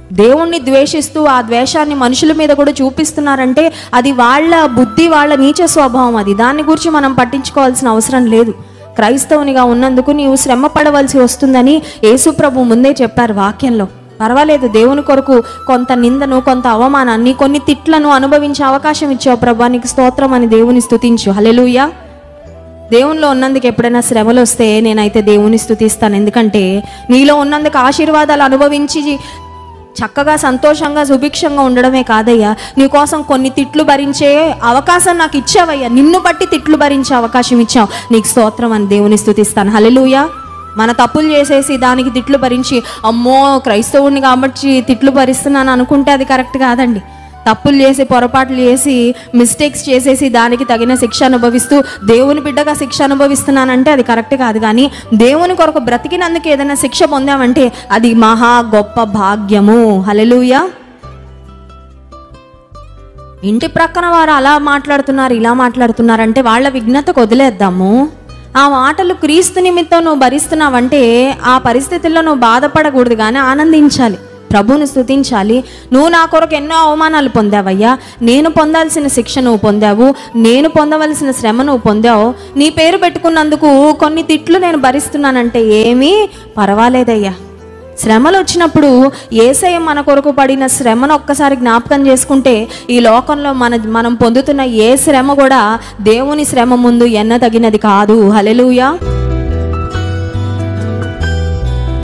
దేవుణ్ణి ద్వేషిస్తూ ఆ ద్వేషాన్ని మనుషుల మీద కూడా చూపిస్తున్నారంటే అది వాళ్ళ బుద్ధి వాళ్ళ నీచ స్వభావం అది దాని గురించి మనం పట్టించుకోవాల్సిన అవసరం లేదు క్రైస్తవునిగా ఉన్నందుకు నీవు శ్రమ పడవలసి వస్తుందని యేసుప్రభు ముందే చెప్పారు వాక్యంలో పర్వాలేదు దేవుని కొరకు కొంత నిందను కొంత అవమానాన్ని కొన్ని తిట్లను అనుభవించే అవకాశం ఇచ్చావు ప్రభా నీకు స్తోత్రం అని దేవుని స్తుతించు హల్లెలూయా దేవునిలో ఉన్నందుకు ఎప్పుడైనా శ్రమలు వస్తే నేనైతే దేవుని స్తుతిస్తాను ఎందుకంటే నీలో ఉన్నందుకు ఆశీర్వాదాలు అనుభవించి చక్కగా సంతోషంగా సుభిక్షంగా ఉండడమే కాదయ్యా నీ కోసం కొన్ని తిట్లు భరించే అవకాశం నాకు ఇచ్చావయ్యా నిన్ను బట్టి తిట్లు భరించే అవకాశం ఇచ్చావు నీకు స్తోత్రం అని దేవుని స్తుతిస్తాను హల్లెలూయా మన తప్పులు చేసేసి దానికి తిట్లు భరించి అమ్మో క్రైస్తవుడిని కాబట్టి తిట్లు భరిస్తున్నాను అనుకుంటే అది కరెక్ట్ కాదండి తప్పులు చేసి పొరపాట్లు చేసి మిస్టేక్స్ చేసేసి దానికి తగిన శిక్ష అనుభవిస్తూ దేవుని బిడ్డగా శిక్ష అనుభవిస్తున్నానంటే అది కరెక్ట్ కాదు కానీ దేవుని కొరకు బ్రతికినందుకు ఏదైనా శిక్ష పొందామంటే అది మహా గొప్ప భాగ్యము హలెలుయా ఇంటి ప్రక్కన వారు అలా మాట్లాడుతున్నారు ఇలా మాట్లాడుతున్నారంటే వాళ్ళ విఘ్నతకు వదిలేద్దాము ఆ మాటలు క్రీస్తు నిమిత్తం నువ్వు భరిస్తున్నావంటే ఆ పరిస్థితుల్లో నువ్వు బాధపడకూడదు కానీ ఆనందించాలి ప్రభువుని స్తుతించాలి నువ్వు నా కొరకు ఎన్నో అవమానాలు పొందావయ్యా నేను పొందాల్సిన శిక్ష నువ్వు పొందావు నేను పొందవలసిన శ్రమ నువ్వు పొందావు నీ పేరు పెట్టుకున్నందుకు కొన్ని తిట్లు నేను భరిస్తున్నానంటే ఏమీ పర్వాలేదయ్యా శ్రమలు వచ్చినప్పుడు ఏసయ్య మన కొరకు పడిన శ్రమను ఒక్కసారి జ్ఞాపకం చేసుకుంటే ఈ లోకంలో మన మనం పొందుతున్న ఏ శ్రమ కూడా దేవుని శ్రమ ముందు ఎన్న తగినది కాదు హలెలుయా